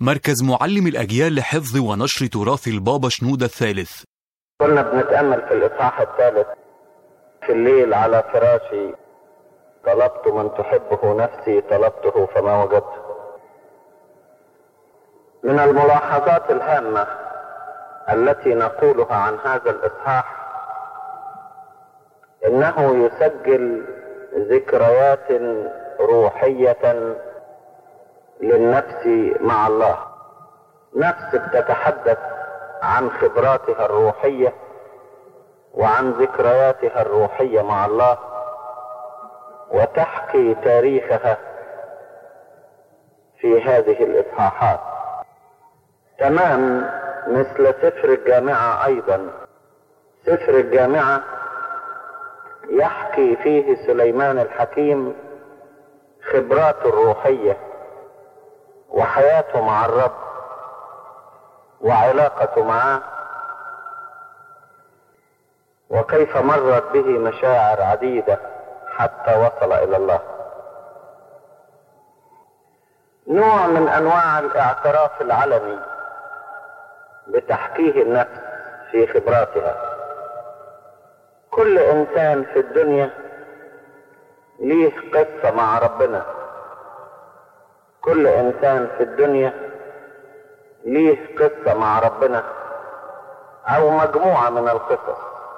مركز معلم الأجيال لحفظ ونشر تراث البابا شنودة الثالث كنا بنتأمل في الإصحاح الثالث في الليل على فراشي طلبت من تحبه نفسي طلبته فما وجدته من الملاحظات الهامة التي نقولها عن هذا الإصحاح إنه يسجل ذكريات روحية للنفس مع الله نفس بتتحدث عن خبراتها الروحية وعن ذكرياتها الروحية مع الله وتحكي تاريخها في هذه الإصحاحات تمام مثل سفر الجامعة أيضا سفر الجامعة يحكي فيه سليمان الحكيم خبراته الروحية وحياته مع الرب وعلاقته معه وكيف مرت به مشاعر عديدة حتى وصل إلى الله نوع من أنواع الاعتراف العلني بتحكيه النفس في خبراتها كل إنسان في الدنيا ليه قصة مع ربنا كل إنسان في الدنيا ليه قصة مع ربنا أو مجموعة من القصص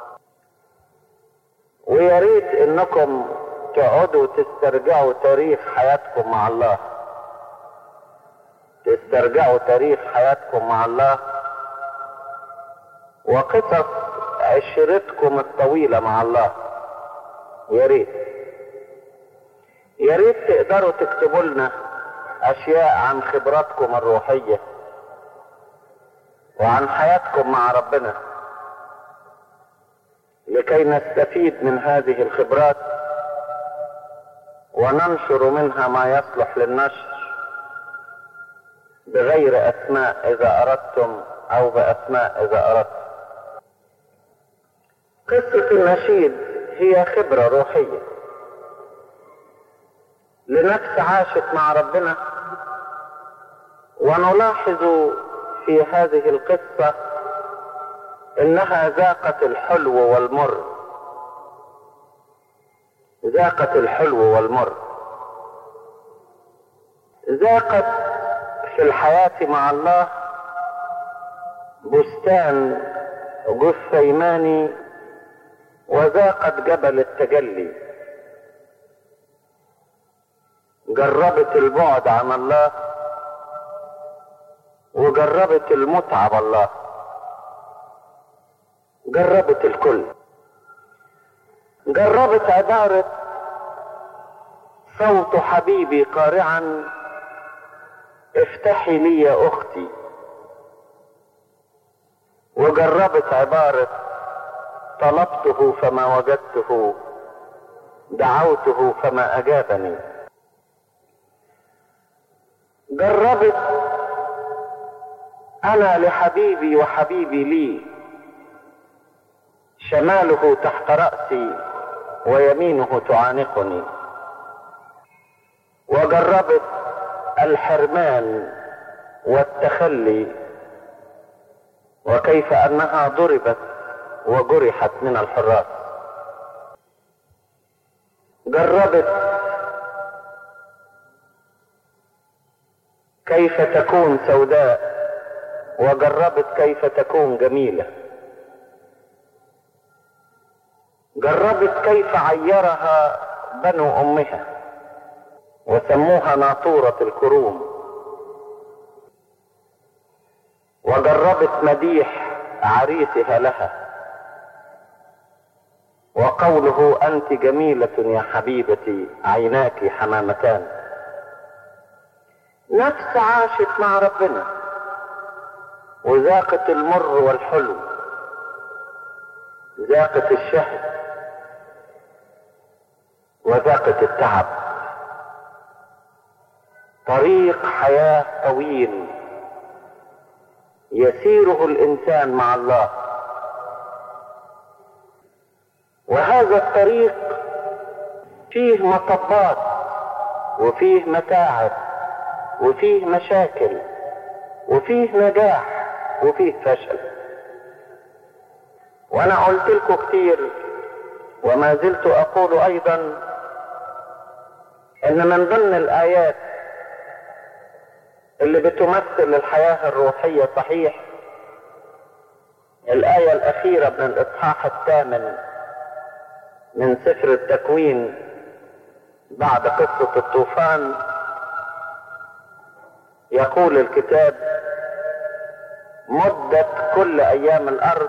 ويا ريت إنكم تقعدوا تسترجعوا تاريخ حياتكم مع الله تسترجعوا تاريخ حياتكم مع الله وقصص عشرتكم الطويلة مع الله يا ريت يا ريت تقدروا تكتبوا لنا أشياء عن خبراتكم الروحية وعن حياتكم مع ربنا لكي نستفيد من هذه الخبرات وننشر منها ما يصلح للنشر بغير أسماء إذا أردتم أو بأسماء إذا أردتم قصة النشيد هي خبرة روحية لنفس عاشت مع ربنا ونلاحظ في هذه القصة انها ذاقت الحلو والمر ذاقت الحلو والمر ذاقت في الحياة مع الله بستان جثيماني وذاقت جبل التجلي جربت البعد عن الله وجربت المتعة بالله جربت الكل جربت عبارة صوت حبيبي قارعا افتحي لي يا اختي وجربت عبارة طلبته فما وجدته دعوته فما اجابني جربت انا لحبيبي وحبيبي لي شماله تحت راسي ويمينه تعانقني وجربت الحرمان والتخلي وكيف انها ضربت وجرحت من الحراس جربت كيف تكون سوداء وجربت كيف تكون جميلة جربت كيف عيرها بنو أمها وسموها ناطورة الكروم وجربت مديح عريسها لها وقوله أنت جميلة يا حبيبتي عيناك حمامتان نفس عاشت مع ربنا وذاقت المر والحلو ذاقت الشهد وذاقت التعب طريق حياة طويل يسيره الإنسان مع الله وهذا الطريق فيه مطبات وفيه متاعب وفيه مشاكل وفيه نجاح وفيه فشل وانا قلت لكم كتير وما زلت اقول ايضا ان من ضمن الايات اللي بتمثل الحياة الروحية صحيح الآية الأخيرة من الإصحاح الثامن من سفر التكوين بعد قصة الطوفان يقول الكتاب مدة كل أيام الأرض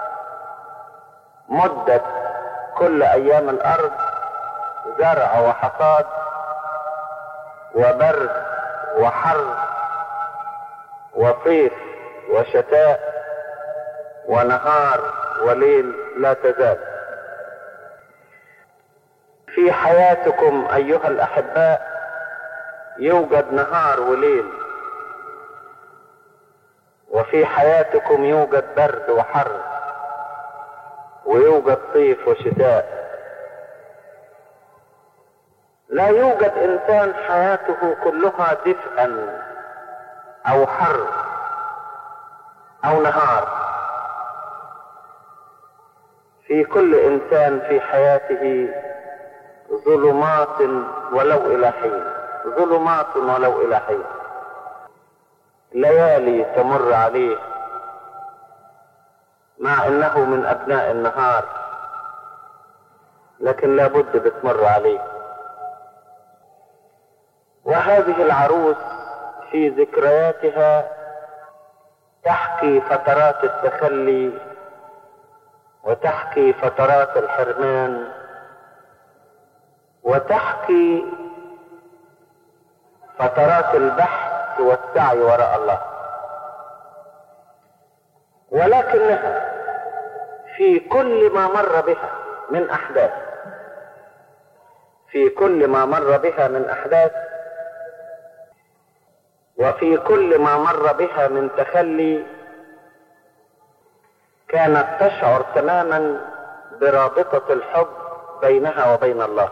مدة كل أيام الأرض زرع وحصاد وبرد وحر وصيف وشتاء ونهار وليل لا تزال في حياتكم ايها الاحباء يوجد نهار وليل وفي حياتكم يوجد برد وحر ويوجد صيف وشتاء لا يوجد انسان حياته كلها دفئا او حر او نهار في كل انسان في حياته ظلمات ولو الى حين ظلمات ولو الى حين ليالي تمر عليه مع انه من ابناء النهار لكن لابد بتمر عليه وهذه العروس في ذكرياتها تحكي فترات التخلي وتحكي فترات الحرمان وتحكي فترات البحث والسعي وراء الله ولكنها في كل ما مر بها من احداث في كل ما مر بها من احداث وفي كل ما مر بها من تخلي كانت تشعر تماما برابطة الحب بينها وبين الله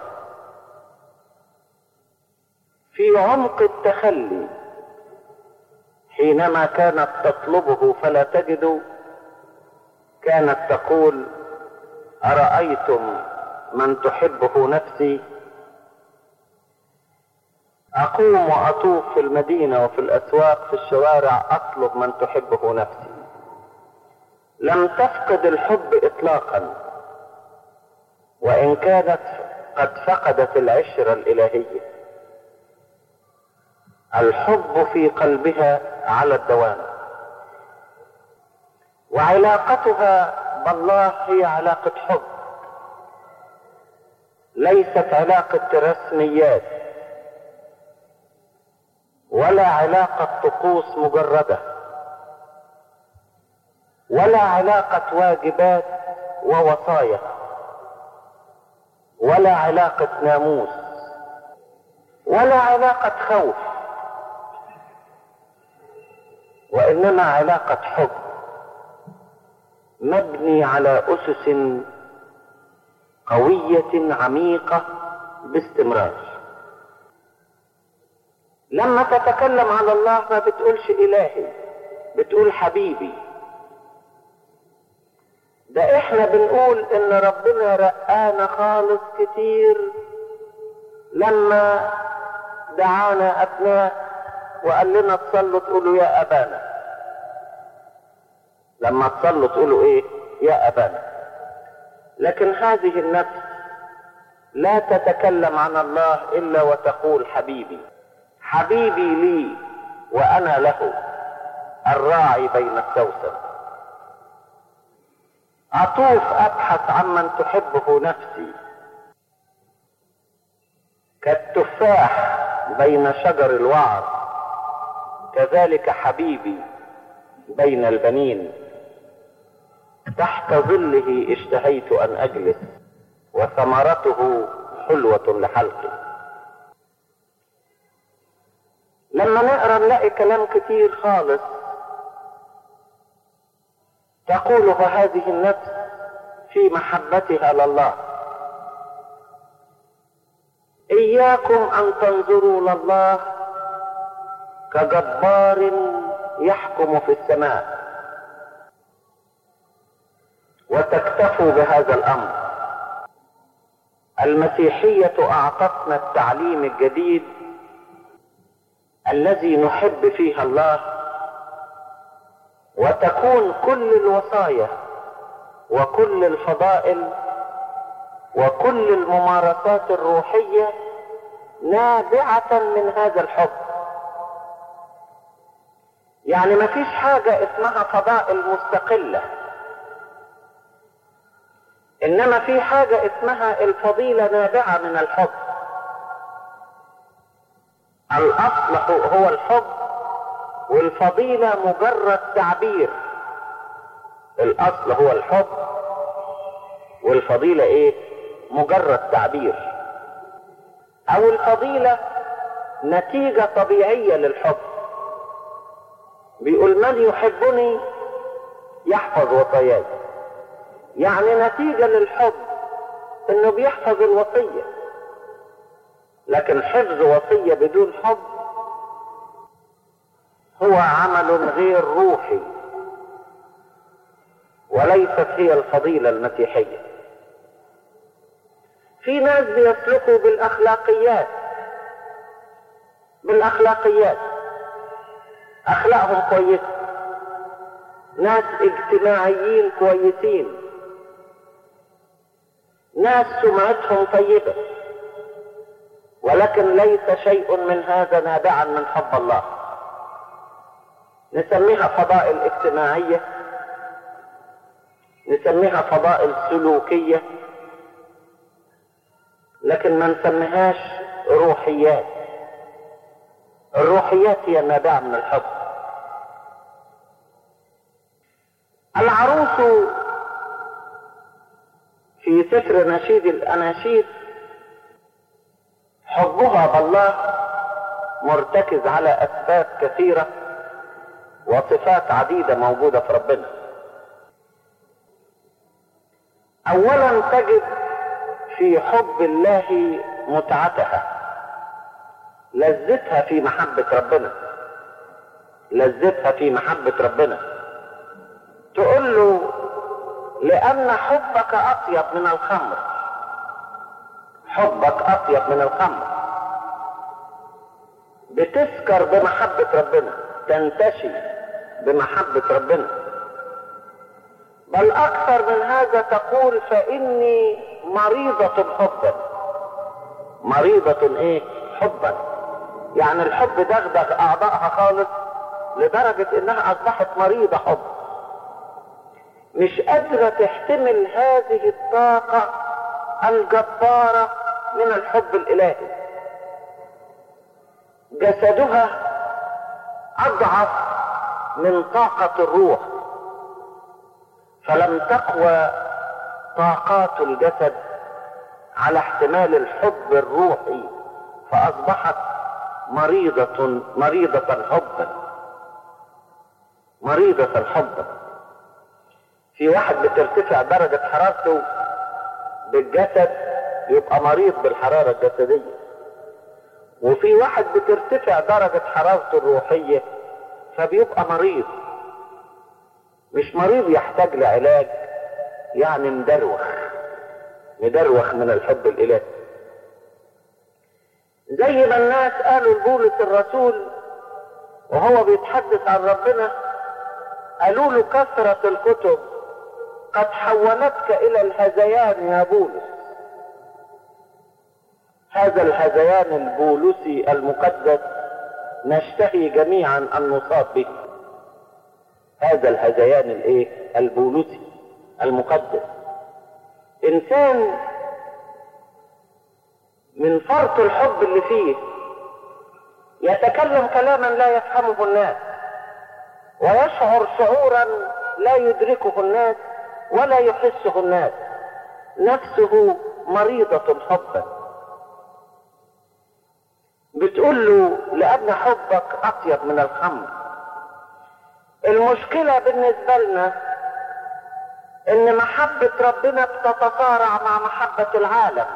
في عمق التخلي حينما كانت تطلبه فلا تجد كانت تقول أرأيتم من تحبه نفسي أقوم وأطوف في المدينة وفي الأسواق في الشوارع أطلب من تحبه نفسي لم تفقد الحب إطلاقا وإن كانت قد فقدت العشرة الإلهية الحب في قلبها على الدوام وعلاقتها بالله هي علاقة حب ليست علاقة رسميات ولا علاقة طقوس مجردة ولا علاقة واجبات ووصايا ولا علاقة ناموس ولا علاقة خوف وإنما علاقة حب مبني على أسس قوية عميقة باستمرار لما تتكلم على الله ما بتقولش إلهي بتقول حبيبي ده احنا بنقول ان ربنا رقانا خالص كتير لما دعانا ابناء وقال لنا تصلوا تقولوا يا ابانا لما تصلوا تقولوا ايه يا ابانا لكن هذه النفس لا تتكلم عن الله الا وتقول حبيبي حبيبي لي وانا له الراعي بين السوسن اطوف ابحث عمن تحبه نفسي كالتفاح بين شجر الوعر كذلك حبيبي بين البنين تحت ظله اشتهيت ان اجلس وثمرته حلوة لحلقي لما نقرا نلاقي كلام كتير خالص تقوله هذه النفس في محبتها لله اياكم ان تنظروا لله كجبار يحكم في السماء وتكتفوا بهذا الامر المسيحيه اعطتنا التعليم الجديد الذي نحب فيها الله وتكون كل الوصايا وكل الفضائل وكل الممارسات الروحيه نابعه من هذا الحب يعني ما فيش حاجه اسمها فضائل مستقله انما في حاجه اسمها الفضيله نابعه من الحب الاصل هو الحب والفضيله مجرد تعبير الاصل هو الحب والفضيله ايه مجرد تعبير او الفضيله نتيجه طبيعيه للحب بيقول من يحبني يحفظ وصاياي يعني نتيجه للحب انه بيحفظ الوصيه لكن حفظ وصيه بدون حب هو عمل غير روحي وليست هي الفضيله المسيحيه في ناس بيسلكوا بالاخلاقيات بالاخلاقيات اخلاقهم كويسه ناس اجتماعيين كويسين ناس سمعتهم طيبه ولكن ليس شيء من هذا نابعا من حب الله نسميها فضائل اجتماعيه نسميها فضائل سلوكيه لكن ما نسميهاش روحيات الروحيات هي النابعة من الحب العروس في سفر نشيد الأناشيد حبها بالله مرتكز على أسباب كثيرة وصفات عديدة موجودة في ربنا أولا تجد في حب الله متعتها لذتها في محبة ربنا لذتها في محبة ربنا تقول له لأن حبك أطيب من الخمر حبك أطيب من الخمر بتسكر بمحبة ربنا تنتشي بمحبة ربنا بل أكثر من هذا تقول فإني مريضة حبا مريضة إيه؟ حبا يعني الحب دغدغ أعضائها خالص لدرجة إنها أصبحت مريضة حب مش قادرة تحتمل هذه الطاقة الجبارة من الحب الإلهي جسدها أضعف من طاقة الروح فلم تقوى طاقات الجسد على احتمال الحب الروحي فأصبحت مريضة مريضة حبا مريضة حبا في واحد بترتفع درجة حرارته بالجسد يبقى مريض بالحرارة الجسدية وفي واحد بترتفع درجة حرارته الروحية فبيبقى مريض مش مريض يحتاج لعلاج يعني مدروخ مدروخ من الحب الإلهي زي ما الناس قالوا لبولس الرسول وهو بيتحدث عن ربنا قالوا له كثرة الكتب قد حولتك إلى الهذيان يا بولس هذا الهذيان البولسي المقدس نشتهي جميعا أن نصاب به هذا الهذيان الايه البولسي المقدس انسان من فرط الحب اللي فيه يتكلم كلاما لا يفهمه الناس ويشعر شعورا لا يدركه الناس ولا يحسه الناس نفسه مريضة حبا بتقول له لأن حبك أطيب من الخمر المشكلة بالنسبة لنا ان محبة ربنا بتتصارع مع محبة العالم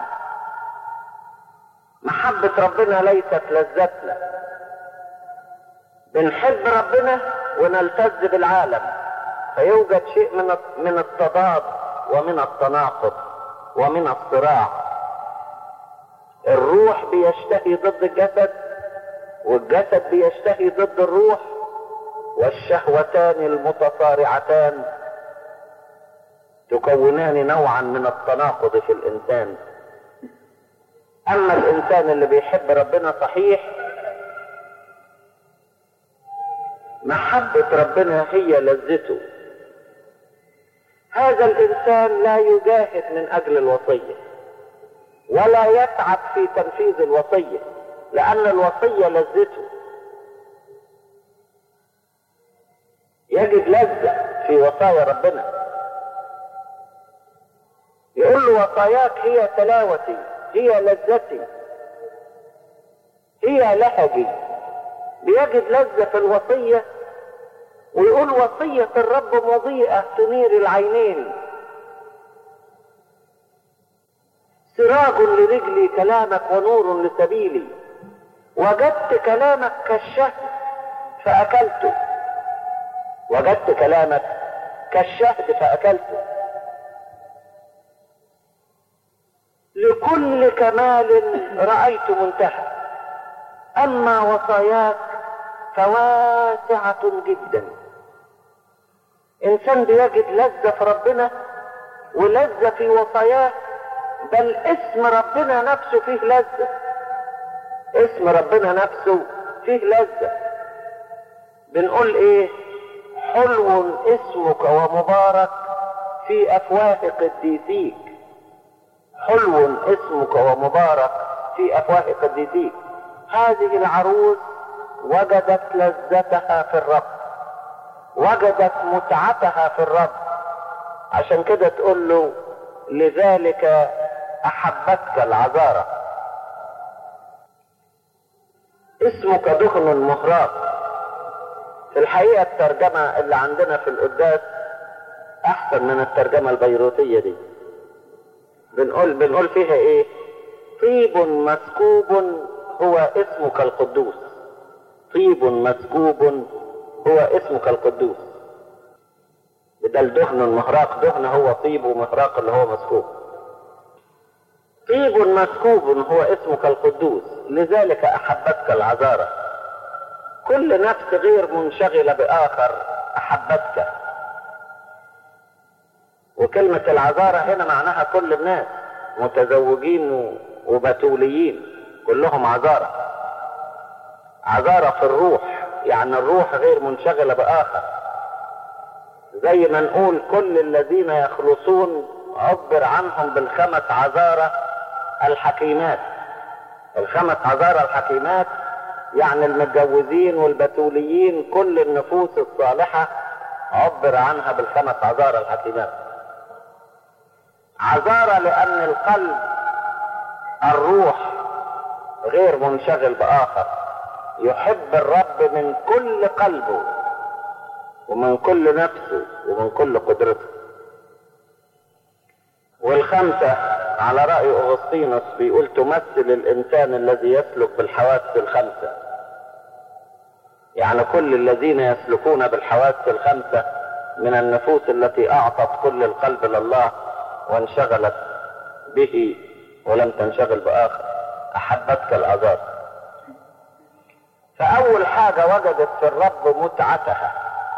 محبة ربنا ليست لذتنا بنحب ربنا ونلتز بالعالم فيوجد شيء من من التضاد ومن التناقض ومن الصراع الروح بيشتهي ضد الجسد والجسد بيشتهي ضد الروح والشهوتان المتصارعتان تكونان نوعا من التناقض في الانسان اما الانسان اللي بيحب ربنا صحيح محبة ربنا هي لذته هذا الانسان لا يجاهد من اجل الوصية ولا يتعب في تنفيذ الوصية لان الوصية لذته يجد لذة في وصايا ربنا يقول له وصاياك هي تلاوتي هي لذتي هي لهجي بيجد لذة في الوصية ويقول وصية الرب مضيئة تنير العينين سراج لرجلي كلامك ونور لسبيلي وجدت كلامك كالشهد فأكلته وجدت كلامك كالشهد فأكلته لكل كمال رأيت منتهى أما وصاياك فواسعة جدا إنسان بيجد لذة في ربنا ولذة في وصاياه بل اسم ربنا نفسه فيه لذة اسم ربنا نفسه فيه لذة بنقول ايه حلو اسمك ومبارك في افواه قديسيك حلو اسمك ومبارك في افواه قديسيك هذه العروس وجدت لذتها في الرب وجدت متعتها في الرب عشان كده تقول له لذلك احبتك العذارة اسمك دخن مهراق في الحقيقة الترجمة اللي عندنا في القداس احسن من الترجمة البيروتية دي بنقول بنقول فيها ايه طيب مسكوب هو اسمك القدوس طيب مسكوب هو اسمك القدوس بدل دهن مهراق دهن هو طيب ومهراق اللي هو مسكوب طيب مسكوب هو اسمك القدوس لذلك احبتك العذارى كل نفس غير منشغلة باخر احبتك وكلمة العذارى هنا معناها كل الناس متزوجين وبتوليين كلهم عذارى عذارى في الروح يعني الروح غير منشغلة بآخر زي ما نقول كل الذين يخلصون عبر عنهم بالخمس عذارى الحكيمات الخمس عذارى الحكيمات يعني المتجوزين والبتوليين كل النفوس الصالحة عبر عنها بالخمس عذارى الحكيمات عذارى لأن القلب الروح غير منشغل بآخر يحب الرب من كل قلبه ومن كل نفسه ومن كل قدرته والخمسة على رأي أغسطينوس بيقول تمثل الإنسان الذي يسلك بالحواس الخمسة يعني كل الذين يسلكون بالحواس الخمسة من النفوس التي أعطت كل القلب لله وانشغلت به ولم تنشغل بآخر أحبتك العذاب فأول حاجة وجدت في الرب متعتها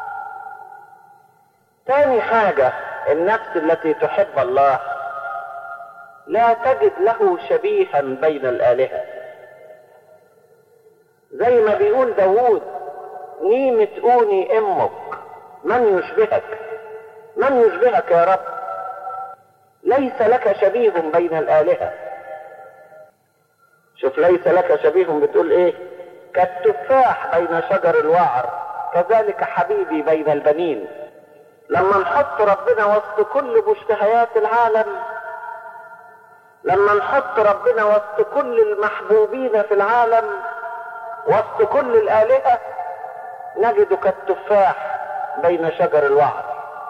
تاني حاجة النفس التي تحب الله لا تجد له شبيها بين الآلهة زي ما بيقول داوود نيمة أوني أمك من يشبهك من يشبهك يا رب ليس لك شبيه بين الآلهة شوف ليس لك شبيه بتقول ايه كالتفاح بين شجر الوعر كذلك حبيبي بين البنين لما نحط ربنا وسط كل مشتهيات العالم لما نحط ربنا وسط كل المحبوبين في العالم وسط كل الآلهة نجد كالتفاح بين شجر الوعر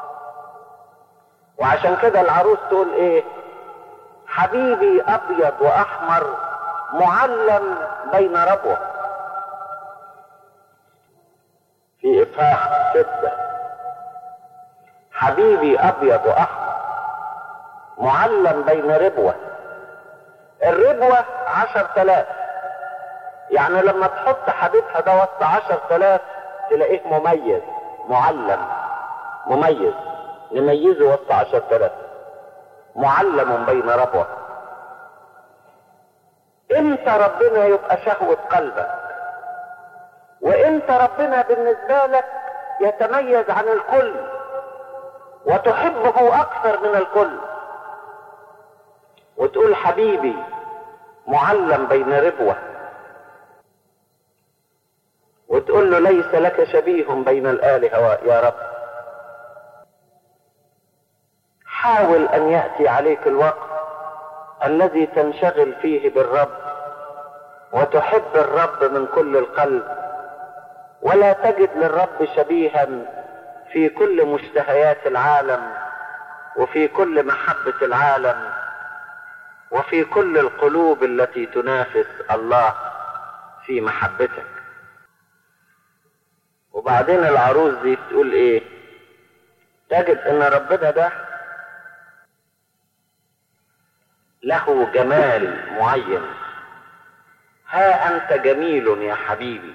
وعشان كده العروس تقول ايه حبيبي ابيض واحمر معلم بين ربوه في إصحاح ستة حبيبي أبيض وأحمر معلم بين ربوة الربوة عشر تلاف يعني لما تحط حبيبها ده وسط عشر تلاف تلاقيه مميز معلم مميز نميزه وسط عشر تلاف معلم بين ربوة امتى ربنا يبقى شهوة قلبك وامتى ربنا بالنسبة لك يتميز عن الكل وتحبه اكثر من الكل وتقول حبيبي معلم بين ربوة وتقول له ليس لك شبيه بين الآلهة يا رب حاول أن يأتي عليك الوقت الذي تنشغل فيه بالرب وتحب الرب من كل القلب ولا تجد للرب شبيها في كل مشتهيات العالم وفي كل محبة العالم وفي كل القلوب التي تنافس الله في محبتك وبعدين العروس دي تقول ايه تجد ان ربنا ده له جمال معين ها انت جميل يا حبيبي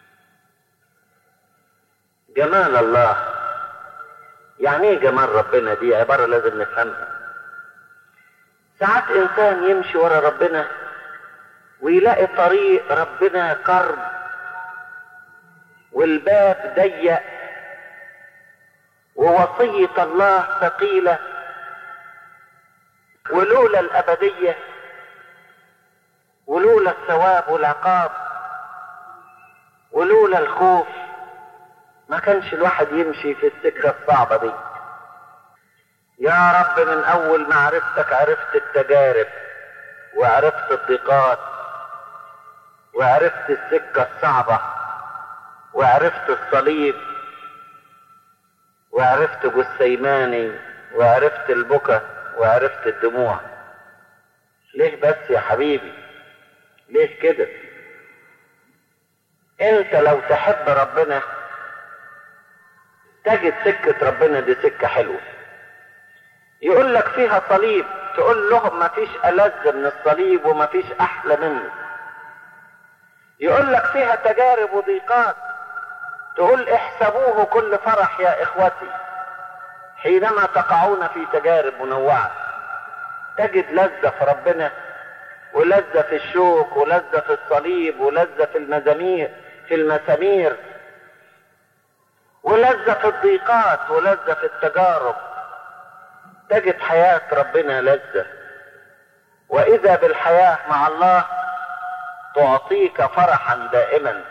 جمال الله يعني ايه جمال ربنا دي عبارة لازم نفهمها ساعات انسان يمشي ورا ربنا ويلاقي طريق ربنا قرب والباب ضيق ووصية الله ثقيلة ولولا الأبدية ولولا الثواب والعقاب ولولا الخوف ما كانش الواحد يمشي في السكة الصعبة دي يا رب من أول ما عرفتك عرفت التجارب وعرفت الضيقات وعرفت السكة الصعبة وعرفت الصليب وعرفت جثيماني وعرفت البكا وعرفت الدموع ليه بس يا حبيبي ليه كده انت لو تحب ربنا تجد سكة ربنا دي سكة حلوة يقول لك فيها صليب تقول لهم ما فيش ألذ من الصليب وما فيش أحلى منه يقول لك فيها تجارب وضيقات تقول احسبوه كل فرح يا إخوتي حينما تقعون في تجارب منوعة تجد لذة في ربنا ولذة في الشوك ولذة في الصليب ولذة في المزامير في المسامير ولذة في الضيقات ولذة في التجارب تجد حياة ربنا لذة وإذا بالحياة مع الله تعطيك فرحا دائما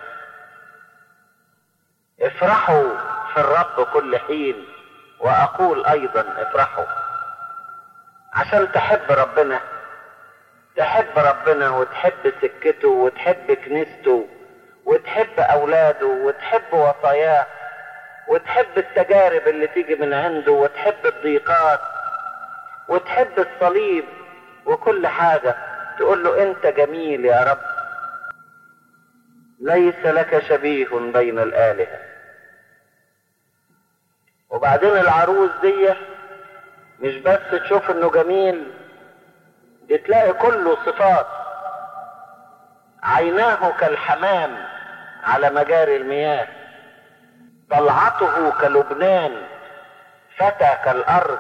افرحوا في الرب كل حين وأقول أيضا افرحوا عشان تحب ربنا تحب ربنا وتحب سكته وتحب كنيسته وتحب أولاده وتحب وصاياه وتحب التجارب اللي تيجي من عنده وتحب الضيقات وتحب الصليب وكل حاجة تقول له انت جميل يا رب ليس لك شبيه بين الآلهة وبعدين العروس دي مش بس تشوف انه جميل دي تلاقي كله صفات عيناه كالحمام على مجاري المياه طلعته كلبنان فتى كالارض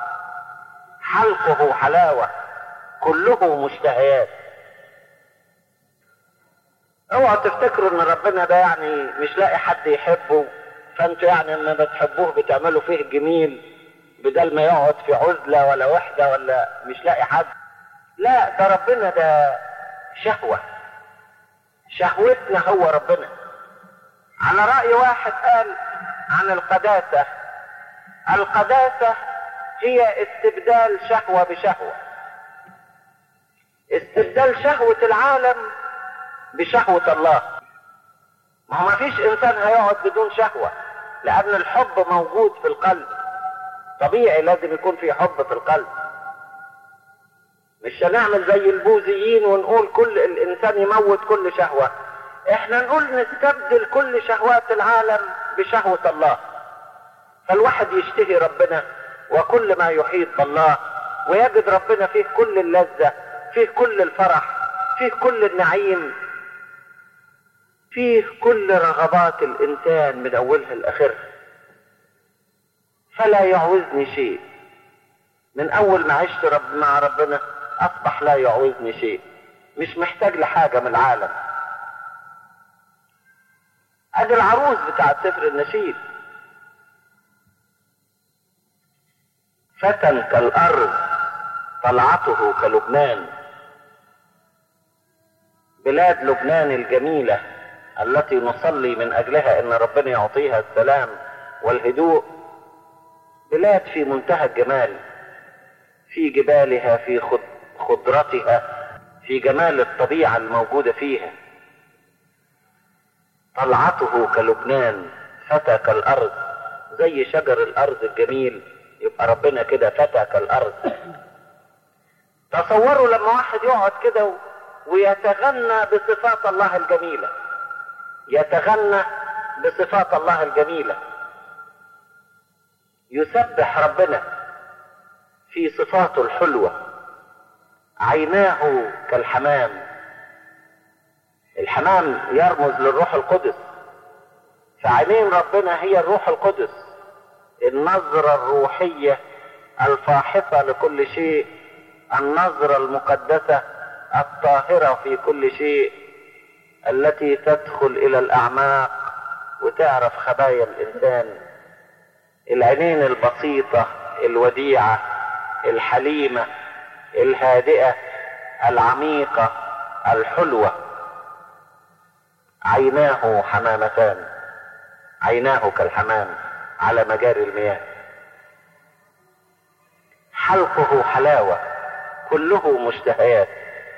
حلقه حلاوه كله مشتهيات اوعوا تفتكروا ان ربنا ده يعني مش لاقي حد يحبه فانتوا يعني لما بتحبوه بتعملوا فيه جميل بدل ما يقعد في عزلة ولا وحدة ولا مش لاقي حد لا ده ربنا ده شهوة شهوتنا هو ربنا على رأي واحد قال عن القداسة القداسة هي استبدال شهوة بشهوة استبدال شهوة العالم بشهوة الله ما هو ما فيش انسان هيقعد بدون شهوة لان الحب موجود في القلب طبيعي لازم يكون في حب في القلب مش هنعمل زي البوذيين ونقول كل الانسان يموت كل شهوة احنا نقول نستبدل كل شهوات العالم بشهوة الله فالواحد يشتهي ربنا وكل ما يحيط بالله ويجد ربنا فيه كل اللذة فيه كل الفرح فيه كل النعيم فيه كل رغبات الانسان من اولها لاخرها فلا يعوزني شيء من اول ما عشت رب مع ربنا اصبح لا يعوزني شيء مش محتاج لحاجة من العالم ادي العروس بتاع سفر النشيد فتى كالارض طلعته كلبنان بلاد لبنان الجميلة التي نصلي من اجلها ان ربنا يعطيها السلام والهدوء بلاد في منتهى الجمال في جبالها في خضرتها في جمال الطبيعة الموجودة فيها طلعته كلبنان فتى كالأرض زي شجر الأرض الجميل يبقى ربنا كده فتى كالأرض تصوروا لما واحد يقعد كده ويتغنى بصفات الله الجميلة يتغنى بصفات الله الجميلة يسبح ربنا في صفاته الحلوة عيناه كالحمام الحمام يرمز للروح القدس فعينين ربنا هي الروح القدس النظرة الروحية الفاحصة لكل شيء النظرة المقدسة الطاهرة في كل شيء التي تدخل إلى الأعماق وتعرف خبايا الإنسان العينين البسيطة الوديعة الحليمة الهادئة العميقة الحلوة عيناه حمامتان عيناه كالحمام على مجاري المياه حلقه حلاوة كله مشتهيات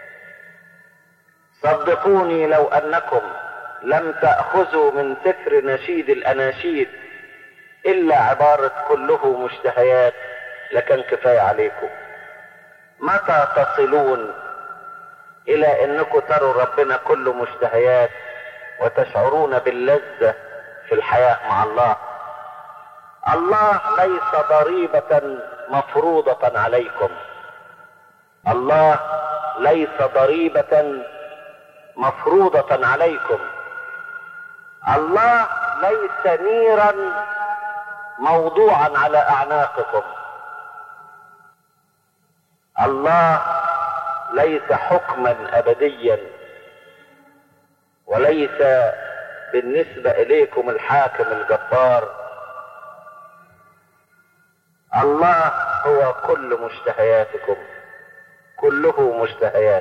صدقوني لو انكم لم تأخذوا من سفر نشيد الاناشيد الا عبارة كله مشتهيات لكان كفاية عليكم متى تصلون الى انكم تروا ربنا كله مشتهيات وتشعرون باللذة في الحياة مع الله الله ليس ضريبة مفروضة عليكم الله ليس ضريبة مفروضة عليكم الله ليس نيرا موضوعا على اعناقكم الله ليس حكما ابديا وليس بالنسبة اليكم الحاكم الجبار الله هو كل مشتهياتكم كله مشتهيات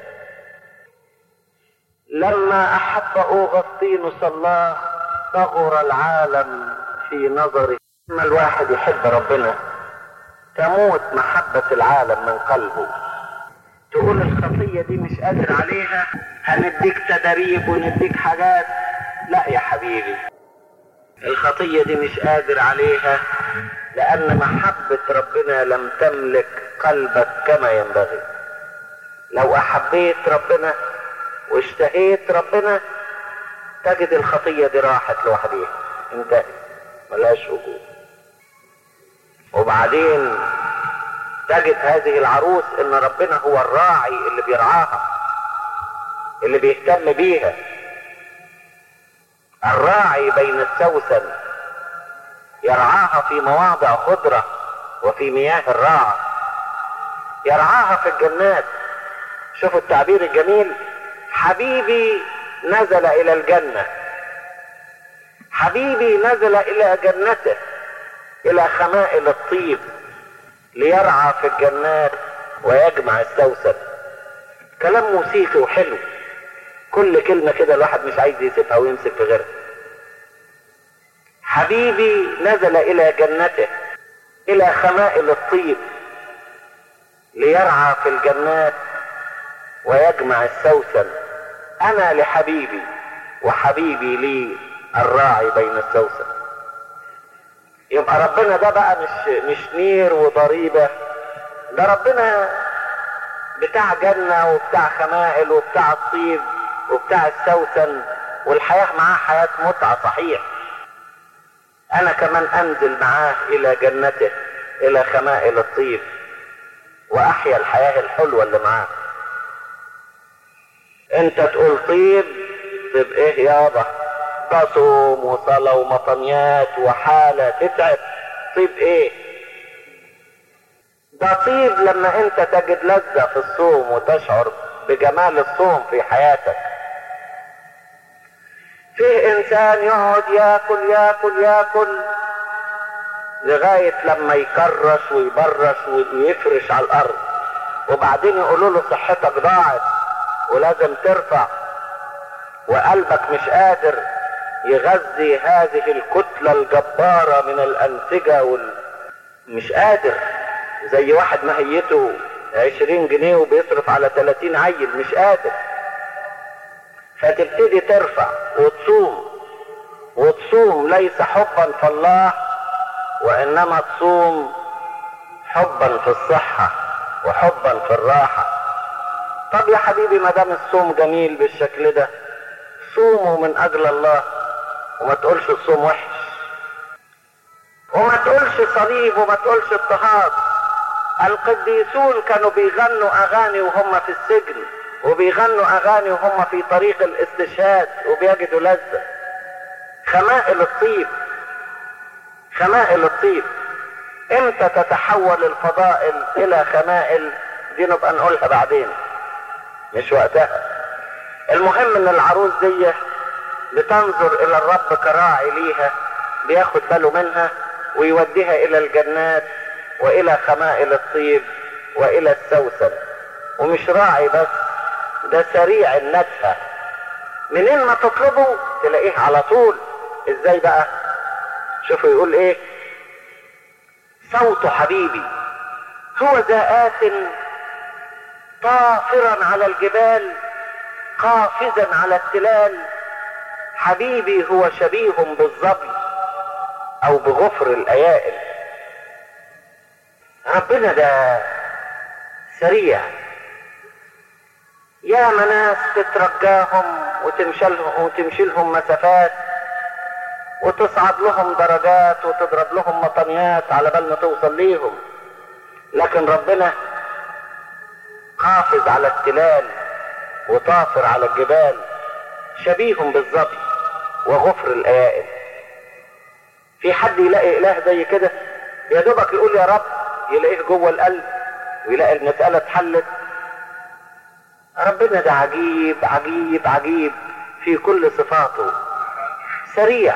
لما احب اوغسطينوس الله صغر العالم في نظره لما الواحد يحب ربنا تموت محبة العالم من قلبه تقول الخطية دي مش قادر عليها هنديك تدريب ونديك حاجات لا يا حبيبي الخطية دي مش قادر عليها لأن محبة ربنا لم تملك قلبك كما ينبغي لو أحبيت ربنا واشتهيت ربنا تجد الخطية دي راحت لوحديها انتهت ملهاش وجود وبعدين تجد هذه العروس ان ربنا هو الراعي اللي بيرعاها اللي بيهتم بيها الراعي بين السوسن يرعاها في مواضع خضرة وفي مياه الراعة يرعاها في الجنات شوفوا التعبير الجميل حبيبي نزل الى الجنة حبيبي نزل الى جنته الى خمائل الطيب ليرعى في الجنات ويجمع السوسن كلام موسيقي وحلو كل كلمة كده الواحد مش عايز يسيبها ويمسك في غيرها حبيبي نزل الى جنته الى خمائل الطيب ليرعى في الجنات ويجمع السوسن انا لحبيبي وحبيبي لي الراعي بين السوسن يبقى ربنا ده بقى مش مش نير وضريبه ده ربنا بتاع جنه وبتاع خمائل وبتاع الطيب وبتاع السوسن والحياة معاه حياة متعة صحيح انا كمان انزل معاه الى جنته الى خمائل الطيب واحيا الحياة الحلوة اللي معاه انت تقول طيب طيب ايه يابا ده صوم وصلاة ومطنيات وحالة تتعب طيب ايه ده طيب لما انت تجد لذة في الصوم وتشعر بجمال الصوم في حياتك فيه انسان يقعد ياكل ياكل ياكل لغاية لما يكرش ويبرش ويفرش على الارض وبعدين يقولوا له صحتك ضاعت ولازم ترفع وقلبك مش قادر يغذي هذه الكتلة الجبارة من الأنسجة وال... مش قادر زي واحد مهيته عشرين جنيه وبيصرف على تلاتين عيل مش قادر فتبتدي ترفع وتصوم وتصوم ليس حبا في الله وإنما تصوم حبا في الصحة وحبا في الراحة طب يا حبيبي ما دام الصوم جميل بالشكل ده صوموا من اجل الله وما تقولش الصوم وحش وما تقولش صليب وما تقولش اضطهاد القديسون كانوا بيغنوا اغاني وهم في السجن وبيغنوا اغاني وهم في طريق الاستشهاد وبيجدوا لذة خمائل الطيب خمائل الطيب امتى تتحول الفضائل الى خمائل دي نبقى نقولها بعدين مش وقتها المهم ان العروس دي بتنظر الى الرب كراعي ليها بياخد باله منها ويوديها الى الجنات والى خمائل الطيب والى السوسن ومش راعي بس ده سريع الندفة منين ما تطلبه تلاقيه على طول ازاي بقى شوفوا يقول ايه صوت حبيبي هو ذا آت طافرا على الجبال قافزا على التلال حبيبي هو شبيه بالظبي او بغفر الايائل ربنا ده سريع يا ناس تترجاهم وتمشلهم وتمشي لهم مسافات وتصعد لهم درجات وتضرب لهم مطنيات على بال ما توصل ليهم لكن ربنا قافز على التلال وطافر على الجبال شبيه بالظبي وغفر الايائل في حد يلاقي اله زي كده يا دوبك يقول يا رب يلاقيه جوه القلب ويلاقي المسألة اتحلت ربنا ده عجيب عجيب عجيب في كل صفاته سريع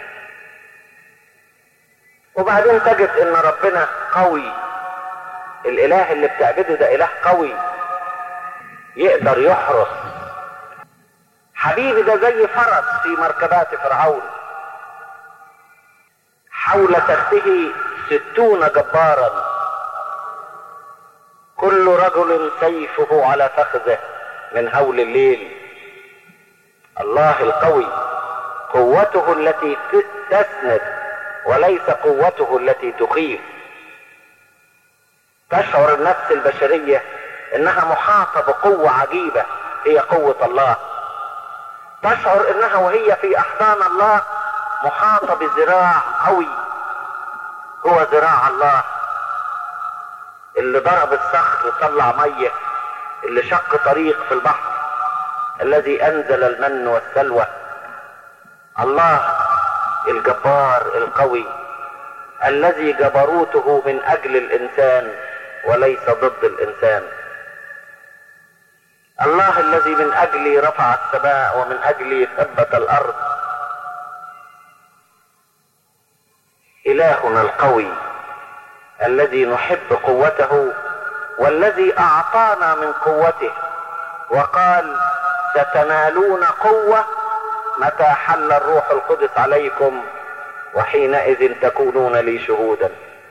وبعدين تجد ان ربنا قوي الاله اللي بتعبده ده اله قوي يقدر يحرس حبيبي ده زي فرس في مركبات فرعون حول تخته ستون جبارا كل رجل سيفه على فخذه من هول الليل الله القوي قوته التي تسند وليس قوته التي تخيف تشعر النفس البشرية انها محاطة بقوة عجيبة هي قوة الله تشعر انها وهي في احضان الله محاطة بذراع قوي هو ذراع الله اللي ضرب الصخر وطلع مية اللي شق طريق في البحر الذي انزل المن والسلوى الله الجبار القوي الذي جبروته من اجل الانسان وليس ضد الانسان الله الذي من اجلي رفع السماء ومن اجلي ثبت الارض الهنا القوي الذي نحب قوته والذي اعطانا من قوته وقال ستنالون قوه متى حل الروح القدس عليكم وحينئذ تكونون لي شهودا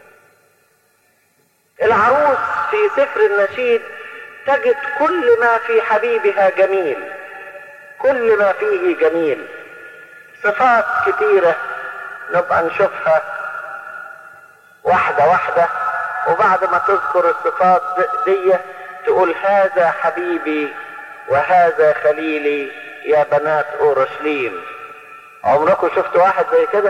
العروس في سفر النشيد تجد كل ما في حبيبها جميل كل ما فيه جميل صفات كتيرة نبقى نشوفها واحدة واحدة وبعد ما تذكر الصفات دي تقول هذا حبيبي وهذا خليلي يا بنات اورشليم عمركم شفتوا واحد زي كده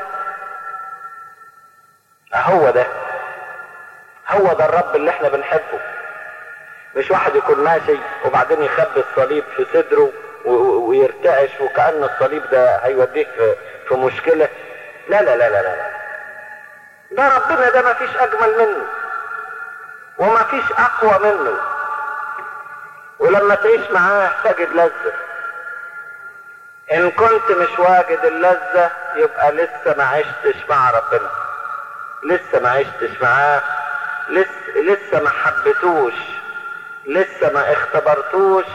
هو ده هو ده الرب اللي احنا بنحبه مش واحد يكون ماشي وبعدين يخبي الصليب في صدره ويرتعش وكأن الصليب ده هيوديه في, في مشكلة لا لا لا لا لا ده ربنا ده ما فيش أجمل منه وما فيش أقوى منه ولما تعيش معاه تجد لذة إن كنت مش واجد اللذة يبقى لسه ما عشتش مع ربنا لسه ما عشتش معاه لسه لسه ما حبيتوش لسه ما اختبرتوش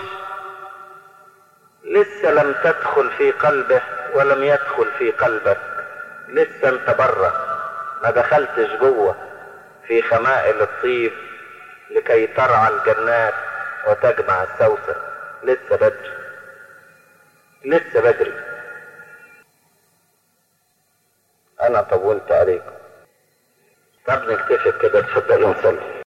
لسه لم تدخل في قلبه ولم يدخل في قلبك لسه انت بره ما دخلتش جوه في خمائل الطيب لكي ترعى الجنات وتجمع السوسن لسه بدري لسه بدري انا طولت عليكم طب نكتفي كده تفضلوا نصلي